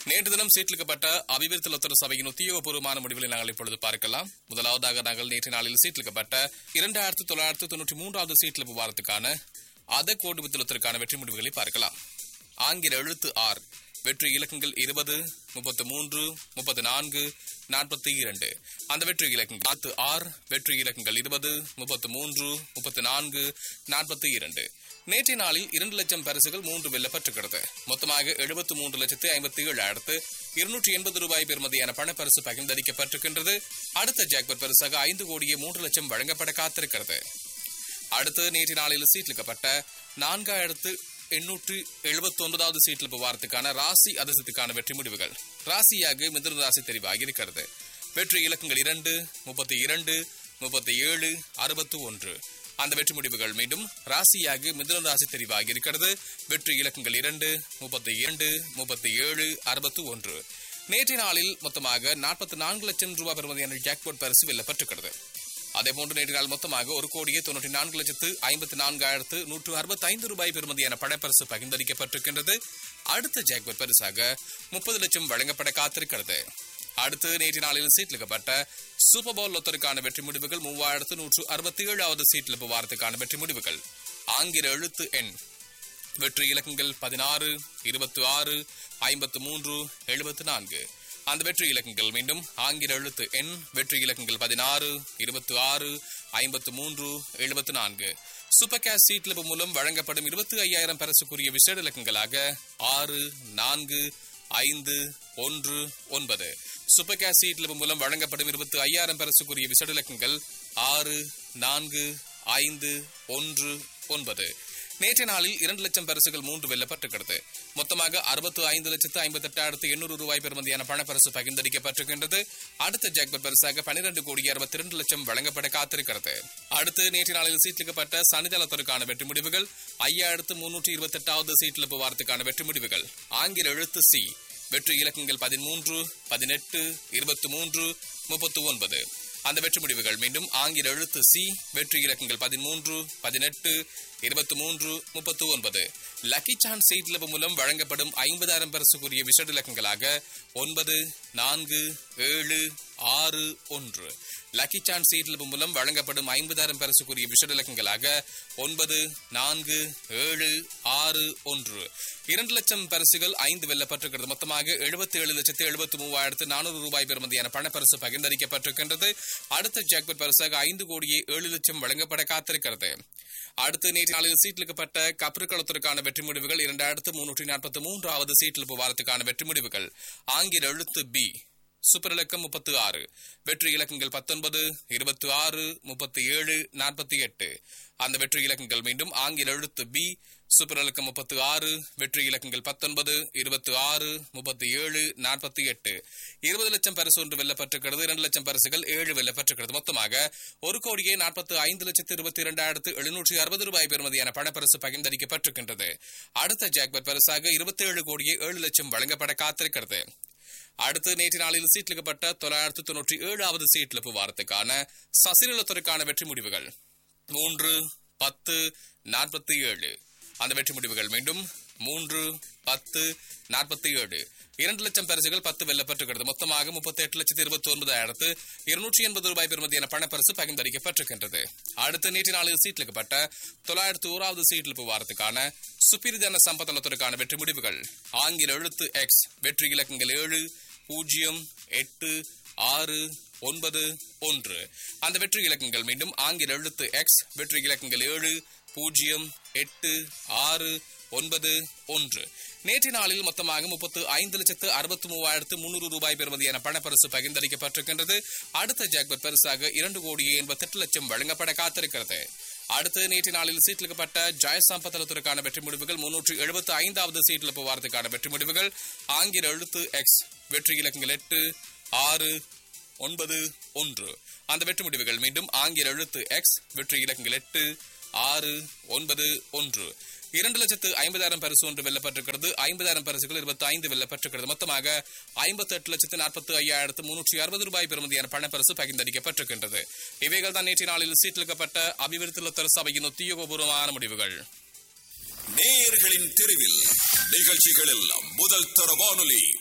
நேற்று தினம் சீட்லிக்கப்பட்ட அபிவிருத்தி லொத்தர சபையின் உத்தியோகபூர்வமான முடிவுகளை நாங்கள் இப்பொழுது பார்க்கலாம் முதலாவதாக நாங்கள் நேற்று நாளில் சீட்லிக்கப்பட்ட இரண்டாயிரத்து தொள்ளாயிரத்து தொன்னூற்றி மூன்றாவது சீட்லிப்பு வாரத்துக்கான அத கோடு வித்தலத்திற்கான வெற்றி முடிவுகளை பார்க்கலாம் ஆங்கில எழுத்து ஆர் வெற்றி இலக்கங்கள் இருபது முப்பத்து மூன்று முப்பத்து நான்கு நாற்பத்தி இரண்டு அந்த வெற்றி இலக்கங்கள் ஆத்து ஆர் வெற்றி இலக்கங்கள் இருபது முப்பத்து மூன்று முப்பத்து நான்கு நாற்பத்தி இரண்டு நேற்றைய நாளில் இரண்டு லட்சம் பரிசுகள் மூன்று வெல்லப்பட்டிருக்கிறது மொத்தமாக எழுபத்து மூன்று லட்சத்து ஐம்பத்தி ஏழாயிரத்து இருநூற்றி எண்பது ரூபாய் பெறுமதியான பணப்பரிசு பகிர்ந்தளிக்கப்பட்டிருக்கின்றது அடுத்த ஜாக்பர் பரிசாக ஐந்து கோடியே மூன்று லட்சம் வழங்கப்பட காத்திருக்கிறது அடுத்து நேற்று நாளில் சீட்லிக்கப்பட்ட நான்காயிரத்து எண்ணூற்று எழுபத்தி ஒன்பதாவது சீட்டில் வாரத்துக்கான ராசி அதிசயத்துக்கான வெற்றி முடிவுகள் ராசியாக மிதுன ராசி தெரிவாகி இருக்கிறது வெற்றி இலக்கங்கள் இரண்டு முப்பத்தி இரண்டு முப்பத்தி ஏழு அறுபத்து ஒன்று அந்த வெற்றி முடிவுகள் மீண்டும் ராசியாக மிதுன ராசி தெரிவாகி இருக்கிறது வெற்றி இலக்கங்கள் இரண்டு முப்பத்தி இரண்டு முப்பத்தி ஏழு அறுபத்து ஒன்று நேற்றைய நாளில் மொத்தமாக நாற்பத்தி நான்கு லட்சம் ரூபாய் பெறுமதியான ஜாக்பாட் பரிசு வெல்லப்பட்டிருக்கிறது அதேபோன்று நேற்று நாள் மொத்தமாக ஒரு கோடியே தொன்னூற்றி நான்கு லட்சத்து ஐம்பத்தி நான்காயிரத்து நூற்று அறுபத்தி ஐந்து ரூபாய் பெறுமதியான பணப்பரிசு பகிர்ந்தளிக்கப்பட்டிருக்கின்றது அடுத்த ஜாக்பர் பரிசாக முப்பது லட்சம் வழங்கப்பட காத்திருக்கிறது அடுத்து நேற்று நாளில் சீட்லிக்கப்பட்ட சூப்பர் பவுல் லொத்தருக்கான வெற்றி முடிவுகள் மூவாயிரத்து நூற்று அறுபத்தி ஏழாவது சீட்லிப்பு வாரத்துக்கான வெற்றி முடிவுகள் ஆங்கில எழுத்து எண் வெற்றி இலக்கங்கள் பதினாறு இருபத்தி ஆறு ஐம்பத்து மூன்று எழுபத்து நான்கு அந்த வெற்றி இலக்கங்கள் மீண்டும் ஆங்கில எழுத்து எண் வெற்றி இலக்கங்கள் பதினாறு இருபத்தி ஆறு ஐம்பத்து மூன்று எழுபத்து நான்கு சூப்பர் கேஷ் சீட்லிப்பு மூலம் வழங்கப்படும் இருபத்தி ஐயாயிரம் பரிசுக்குரிய விசேட இலக்கங்களாக ஆறு நான்கு ஐந்து ஒன்று ஒன்பது சூப்பர் கேஷ் சீட்லிப்பு மூலம் வழங்கப்படும் இருபத்தி ஐயாயிரம் பரிசுக்குரிய விசேட இலக்கங்கள் ஆறு நான்கு ஐந்து ஒன்று ஒன்பது நேற்றைய நாளில் இரண்டு லட்சம் பரிசுகள் மூன்று வெல்லப்பட்டிருக்கிறது மொத்தமாக அறுபத்து ஐந்து லட்சத்து ஐம்பத்தி எட்டாயிரத்து எண்ணூறு ரூபாய் பெறுமதியான பணப்பரிசு பகிர்ந்தளிக்கப்பட்டிருக்கின்றது அடுத்த ஜாக்பர் பரிசாக பன்னிரண்டு கோடி அறுபத்தி இரண்டு லட்சம் வழங்கப்பட காத்திருக்கிறது அடுத்து நேற்று நாளில் சீட்லிக்கப்பட்ட சனிதளத்திற்கான வெற்றி முடிவுகள் ஐயாயிரத்து முன்னூற்றி இருபத்தி எட்டாவது சீட்டில் வாரத்துக்கான வெற்றி முடிவுகள் ஆங்கில எழுத்து சி வெற்றி இலக்கங்கள் பதிமூன்று பதினெட்டு இருபத்தி மூன்று முப்பத்தி ஒன்பது அந்த வெற்றி முடிவுகள் மீண்டும் ஆங்கில எழுத்து சி வெற்றி இலக்கங்கள் பதிமூன்று பதினெட்டு இருபத்தி மூன்று முப்பத்தி ஒன்பது லக்கி சான்ஸ் சீட்லபு மூலம் வழங்கப்படும் ஐம்பதாயிரம் பரிசுக்குரிய விஷட இலக்கங்களாக ஒன்பது நான்கு ஏழு ஆறு ஒன்று லக்கி சான்ஸ் சீட்லபு மூலம் வழங்கப்படும் ஐம்பதாயிரம் பரிசுக்குரிய விஷட இலக்கங்களாக ஒன்பது நான்கு ஏழு ஆறு ஒன்று இரண்டு லட்சம் பரிசுகள் ஐந்து வெல்லப்பட்டிருக்கிறது மொத்தமாக எழுபத்தி ஏழு லட்சத்து எழுபத்தி மூவாயிரத்து நானூறு ரூபாய் பெறுமதியான பணப்பரிசு பகிர்ந்தளிக்கப்பட்டிருக்கின்றது அடுத்த ஜாக்பட் பரிசாக ஐந்து கோடியே ஏழு லட்சம் வழங்கப்பட காத்திருக்கிறது அடுத்து நேற்று நாளில் சீட்லிக்கப்பட்ட கப்பற்களத்திற்கான வெற்றி முடிவுகள் இரண்டாயிரத்து முன்னூற்றி நாற்பத்தி மூன்றாவது சீட்டில் வாரத்துக்கான வெற்றி முடிவுகள் ஆங்கில எழுத்து பி சூப்பர் இலக்கம் முப்பத்து ஆறு வெற்றி இலக்கங்கள் பத்தொன்பது இருபத்தி ஆறு முப்பத்தி ஏழு நாற்பத்தி எட்டு அந்த வெற்றி இலக்கங்கள் மீண்டும் ஆங்கில எழுத்து பி சூப்பர் இலக்கம் முப்பத்து ஆறு வெற்றி இலக்கங்கள் பத்தொன்பது இருபத்தி ஆறு முப்பத்தி ஏழு நாற்பத்தி எட்டு இருபது லட்சம் பரிசு ஒன்று வெல்லப்பட்டிருக்கிறது இரண்டு லட்சம் பரிசுகள் ஏழு வெல்லப்பட்டிருக்கிறது மொத்தமாக ஒரு கோடியே நாற்பத்தி ஐந்து லட்சத்து இருபத்தி இரண்டாயிரத்து எழுநூற்றி அறுபது ரூபாய் பெறுமதியான பணப்பரிசு பகிர்ந்தளிக்கப்பட்டிருக்கின்றது அடுத்த ஜாக்பர் பரிசாக இருபத்தி ஏழு கோடியே ஏழு லட்சம் வழங்கப்பட காத்திருக்கிறது அடுத்து நேற்று நாளில் சீட்லிக்கப்பட்ட தொள்ளாயிரத்து தொன்னூற்றி ஏழாவது சீட்லிப்பு வாரத்துக்கான சசிரலத்துறைக்கான வெற்றி முடிவுகள் மூன்று பத்து நாற்பத்தி ஏழு அந்த வெற்றி முடிவுகள் மீண்டும் மூன்று பத்து நாற்பத்தி ஏழு இரண்டு லட்சம் பரிசுகள் பத்து வெல்லப்பட்டிருக்கிறது மொத்தமாக முப்பத்தி எட்டு லட்சத்து இருபத்தி ஒன்பதாயிரத்து இருநூற்றி எண்பது ரூபாய் பெறுமதியான பணப்பரிசு பகிர்ந்தளிக்கப்பட்டிருக்கின்றது அடுத்து நேற்று நாளில் சீட்லிக்கப்பட்ட தொள்ளாயிரத்து ஓராவது சீட்லிப்பு வாரத்துக்கான சுப்பிரிதான சம்பத்தலத்திற்கான வெற்றி முடிவுகள் ஆங்கில எழுத்து எக்ஸ் வெற்றி இலக்கங்கள் ஏழு பூஜ்ஜியம் எட்டு ஆறு ஒன்பது ஒன்று அந்த வெற்றி இலக்கங்கள் மீண்டும் ஆங்கில எழுத்து எக்ஸ் வெற்றி இலக்கங்கள் ஏழு பூஜ்ஜியம் எட்டு ஆறு ஒன்பது ஒன்று நேற்று நாளில் மொத்தமாக முப்பத்து ஐந்து லட்சத்து அறுபத்தி மூவாயிரத்து முன்னூறு ரூபாய் பெறுமதியான பணப்பரிசு பகிர்ந்தளிக்கப்பட்டிருக்கின்றது அடுத்த ஜாக்பர் பரிசாக இரண்டு கோடியே எண்பத்தி எட்டு லட்சம் வழங்கப்பட காத்திருக்கிறது அடுத்து நேற்று நாளில் சீட்லிக்கப்பட்ட ஜெயசாம்பத்தலத்திற்கான வெற்றி முடிவுகள் முன்னூற்று எழுபத்தி ஐந்தாவது சீட்டில் போவாரத்துக்கான வெற்றி முடிவுகள் ஆங்கில எழுத்து எக்ஸ் வெற்றி இலக்கங்கள் எட்டு ஆறு ஒன்பது ஒன்று அந்த வெற்றி முடிவுகள் மீண்டும் ஆங்கில எழுத்து எக்ஸ் வெற்றி இலக்கங்கள் எட்டு ஆறு ஒன்பது ஒன்று இரண்டு லட்சத்து ஐம்பதாயிரம் பரிசு ஒன்று வெல்லப்பட்டிருக்கிறது ஐம்பதாயிரம் பரிசுகள் இருபத்தி ஐந்து வெல்லப்பட்டிருக்கிறது மொத்தமாக ஐம்பத்தி எட்டு லட்சத்து நாற்பத்தி ஐயாயிரத்து முன்னூற்றி அறுபது ரூபாய் பெறுமதியான பணப்பரிசு பகிர்ந்தளிக்கப்பட்டிருக்கின்றது இவைகள் தான் நேற்று நாளில் சீட்டிலிக்கப்பட்ட அபிவிருத்தி சபையின் உத்தியோகபூர்வமான முடிவுகள் நேயர்களின் தெருவில் நிகழ்ச்சிகளில் முதல் தர வானொலி